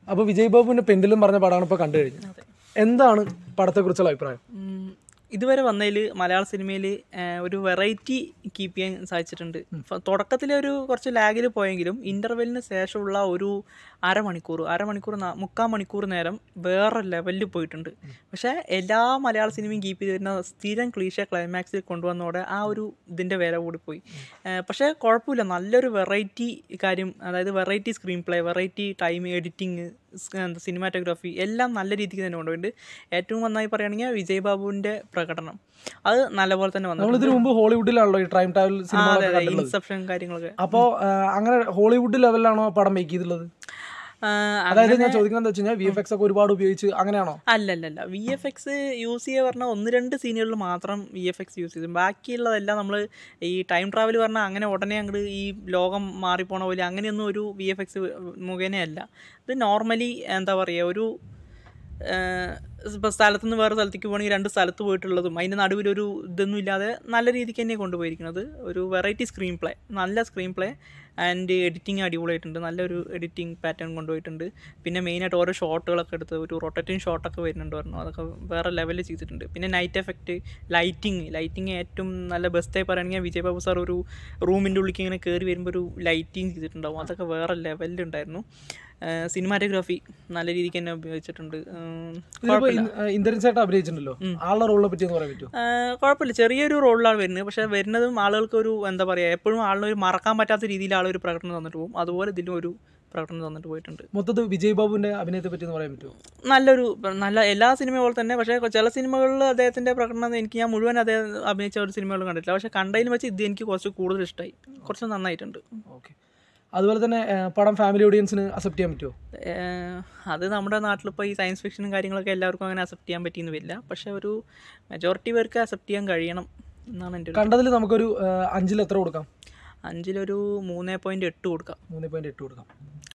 അപ്പോൾ വിജയ് ബാബുവിന്റെ പെൻഡിലും പറഞ്ഞ പടമാണ് ഇപ്പോൾ കണ്ടു കഴിഞ്ഞത് എന്താണ് പടത്തെക്കുറിച്ചുള്ള അഭിപ്രായം ഉം, ഇതുവരെ വന്നതിൽ മലയാള സിനിമയിൽ ഒരു വെറൈറ്റി കീപ്പ് ചെയ്യാൻ സാധിച്ചിട്ടുണ്ട് തുടക്കത്തിൽ ഒരു കുറച്ച് ലാഗിൽ പോയെങ്കിലും ഇൻ്റർവെല്ലിന് ശേഷമുള്ള ഒരു അരമണിക്കൂർ അരമണിക്കൂർ നാ- മുക്കാൽ മണിക്കൂർ നേരം വേറെ ലെവലിൽ പോയിട്ടുണ്ട് പക്ഷേ എല്ലാ മലയാള സിനിമയും കീപ്പ് ചെയ്ത് വരുന്ന സ്ഥിരം ക്ലീഷ ക്ലൈമാക്സിൽ കൊണ്ടുവന്നതോടെ ആ ഒരു ഇതിൻ്റെ വില കൂടി പോയി ഏഹ് പക്ഷേ കുഴപ്പമില്ല നല്ലൊരു വെറൈറ്റി കാര്യം അതായത് variety screenplay variety time editing cinematography എല്ലാം നല്ല രീതിക്ക് തന്നെ കൊണ്ടുപോയിട്ടുണ്ട് ഏറ്റവും നന്നായി പറയുകയാണെങ്കിൽ വിജയ് ബാബുവിൻ്റെ പ്രകടനം അത് നല്ലപോലെ തന്നെ നമ്മൾ വന്നു ഇതിനു മുമ്പ് ഹോളിവുഡിലാണല്ലോ ഈ ടൈം ട്രാവൽ സിനിമകളൊക്കെ കണ്ടിട്ടുള്ളത് ഇൻസെപ്ഷൻ കാര്യങ്ങളൊക്കെ അപ്പോൾ അങ്ങനെ ഹോളിവുഡ് ലെവലിലാണോ പടം മേക്ക് ചെയ്തിട്ടുള്ളത് ആ, അതായത് ഞാൻ ചോദിക്കുന്നത് എന്താ വെച്ച് കഴിഞ്ഞാൽ വി എഫ് എക്സ് ഒക്കെ ഒരുപാട് ഉപയോഗിച്ച് അങ്ങനെയാണോ അല്ലല്ലല്ല വി എഫ് എക്സ് യൂസ് ചെയ്യുക പറഞ്ഞാൽ ഒന്ന് രണ്ട് സീനുകളിൽ മാത്രം വി എഫ് എക്സ് യൂസ് ചെയ്തു ബാക്കിയുള്ളതെല്ലാം നമ്മൾ ഈ ടൈം ട്രാവൽ പറഞ്ഞാൽ അങ്ങനെ ഉടനെ അങ്ങോട്ട് ഈ ലോകം മാറിപ്പോണ പോലെ അങ്ങനെയൊന്നും ഒരു വി എഫ് എക്സ് മുഖേനയല്ല ഇത് നോർമലി എന്താ പറയുക ഒരു ഇപ്പോൾ സ്ഥലത്തു നിന്ന് വേറെ സ്ഥലത്തേക്ക് പോകണമെങ്കിൽ രണ്ട് സ്ഥലത്ത് പോയിട്ടുള്ളതും അതിൻ്റെ നടുവിലൊരു ഇതൊന്നും ഇല്ലാതെ നല്ല രീതിക്ക് തന്നെ കൊണ്ടുപോയിരിക്കുന്നത് ഒരു വെറൈറ്റി സ്ക്രീൻ പ്ലേ നല്ല സ്ക്രീൻ പ്ലേ ആൻഡ് എഡിറ്റിംഗ് അടിപൊളിയായിട്ടുണ്ട് നല്ലൊരു എഡിറ്റിംഗ് പാറ്റേൺ കൊണ്ടുപോയിട്ടുണ്ട് പിന്നെ മെയിനായിട്ട് ഓരോ ഷോട്ടുകളൊക്കെ എടുത്ത് ഒരു റൊട്ടേറ്റിംഗ് ഷോട്ടൊക്കെ വരുന്നുണ്ട് പറഞ്ഞു അതൊക്കെ വേറെ ലെവലിൽ ചെയ്തിട്ടുണ്ട് പിന്നെ നൈറ്റ് എഫക്റ്റ് ലൈറ്റിംഗ് ലൈറ്റിംഗ് ഏറ്റവും നല്ല ബെസ്റ്റായി പറയുകയാണെങ്കിൽ വിജയ് ബാബു സാർ ഒരു റൂമിൻ്റെ ഉള്ളിലേക്ക് ഇങ്ങനെ കയറി വരുമ്പോൾ ഒരു ലൈറ്റിംഗ് ചെയ്തിട്ടുണ്ടാവും അതൊക്കെ വേറെ ലെവലിലുണ്ടായിരുന്നു സിനിമാറ്റോഗ്രാഫി നല്ല രീതിക്ക് തന്നെ ഉപയോഗിച്ചിട്ടുണ്ട് ഉം, ഇതിപ്പോ ഇന്ദ്രൻ ചേട്ടൻ അഭിനയിച്ചിട്ടുണ്ടല്ലോ ആളുടെ റോളിനെ പറ്റി ഒന്ന് പറയാൻ പറ്റുമോ ആഹ് കുഴപ്പമില്ല ചെറിയൊരു റോളിലാണ് വരുന്നത് പക്ഷേ വരുന്നതും ആളുകൾക്ക് ഒരു എന്താ പറയുക എപ്പോഴും ആളിനൊരു മറക്കാൻ പറ്റാത്ത രീതിയിൽ ആളൊരു പ്രകടനം തന്നിട്ട് പോകും അതുപോലെ ഇതിലും ഒരു പ്രകടനം തന്നിട്ട് പോയിട്ടുണ്ട് മൊത്തത്തിൽ വിജയ് ബാബുവിന്റെ അഭിനയത്തെ പറ്റി ഒന്ന് പറയാൻ പറ്റുമോ നല്ലൊരു നല്ല എല്ലാ സിനിമ പോലെ തന്നെ പക്ഷേ ചില സിനിമകളിൽ അദ്ദേഹത്തിൻ്റെ പ്രകടനം എനിക്ക് ഞാൻ മുഴുവൻ അദ്ദേഹം അഭിനയിച്ച ഒരു സിനിമകളും കണ്ടിട്ടില്ല പക്ഷേ കണ്ടതിൽ വെച്ച് ഇത് എനിക്ക് കുറച്ച് കൂടുതൽ ഇഷ്ടമായി കുറച്ച് നന്നായിട്ടുണ്ട് ഓക്കെ അതുപോലെ തന്നെ ഏഹ്, പടം ഫാമിലി ഓഡിയൻസിന് അക്സെപ്റ്റ് ചെയ്യാൻ പറ്റുമോ ഏഹ് അത് നമ്മുടെ നാട്ടിലിപ്പോൾ ഈ സയൻസ് ഫിക്ഷനും കാര്യങ്ങളൊക്കെ എല്ലാവർക്കും അങ്ങനെ അക്സെപ്റ്റ് ചെയ്യാൻ പറ്റിയെന്ന് വരില്ല പക്ഷേ ഒരു മെജോറിറ്റി പേർക്ക് അക്സെപ്റ്റ് ചെയ്യാൻ കഴിയണം എന്നാണ് എൻ്റെ ഒരു കണ്ടതിൽ നമുക്കൊരു ഏഹ്, അഞ്ചിൽ എത്ര കൊടുക്കാം അഞ്ചിലൊരു മൂന്ന് പോയിൻറ്റ് എട്ട് കൊടുക്കാം മൂന്ന് പോയിന്റ് എട്ട് കൊടുക്കാം